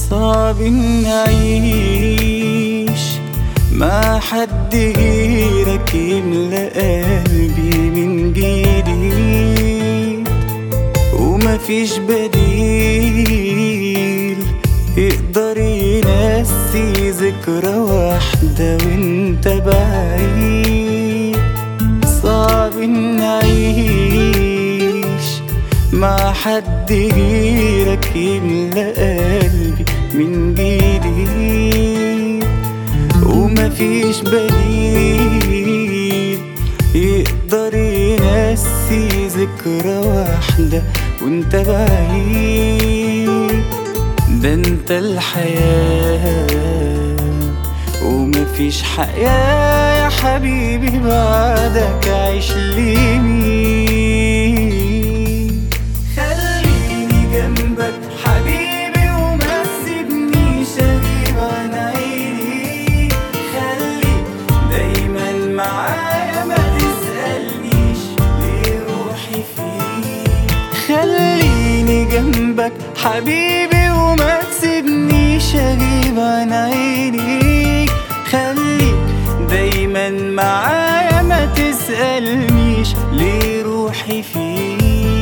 صعب نعيش مع حد غيرك يملى قلبي من جديد ومفيش بديل يقدر ينسي ذكرى واحدة وانت بعيد صعب نعيش مع حد غيرك يملى قلبي من جديد ومفيش بديل يقدر ينسي ذكرى واحدة وانت بعيد ده انت الحياة ومفيش حياة يا حبيبي بعدك عيش لي مين خليني جنبك حبيبي وما تسيبنيش اغيب عن عيني خليك دايما معايا ما تسألنيش ليه روحي فيك خليني جنبك حبيبي وما تسيبنيش اغيب عن عينيك خليك دايما معايا ما تسألنيش ليه روحي فيك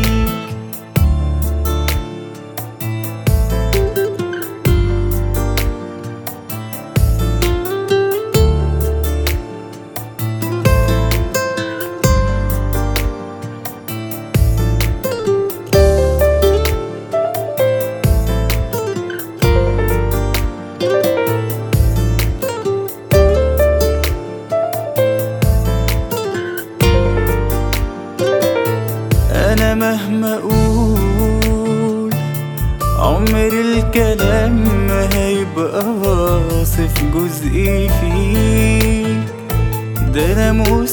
انا مهما اقول عمر الكلام ما هيبقى واصف جزئي فيك ده انا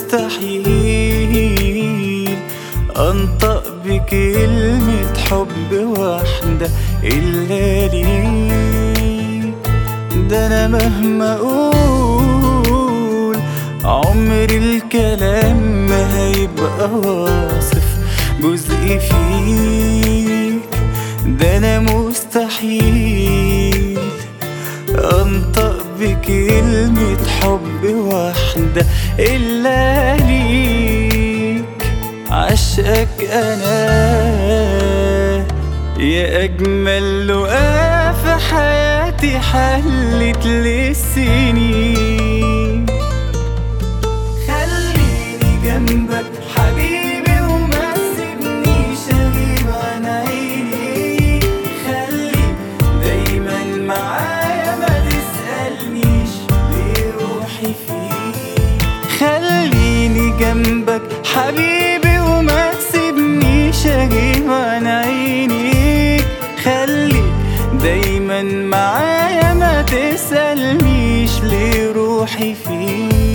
مستحيل انطق بكلمة حب واحدة الا ليك ده انا مهما اقول عمر الكلام ما هيبقى واصف جزء فيك ده انا مستحيل انطق بكلمة حب واحدة الا ليك عشقك انا يا اجمل لقاء في حياتي حلت للسنين خليني جنبك حبيبي وما تسيبنيش اغيب عن عيني خليك دايما معايا ما تسألنيش ليه روحي فيك خليني جنبك حبيبي وما تسيبنيش اغيب عن عينيك خليك دايما معايا ما تسألنيش ليه روحي فيك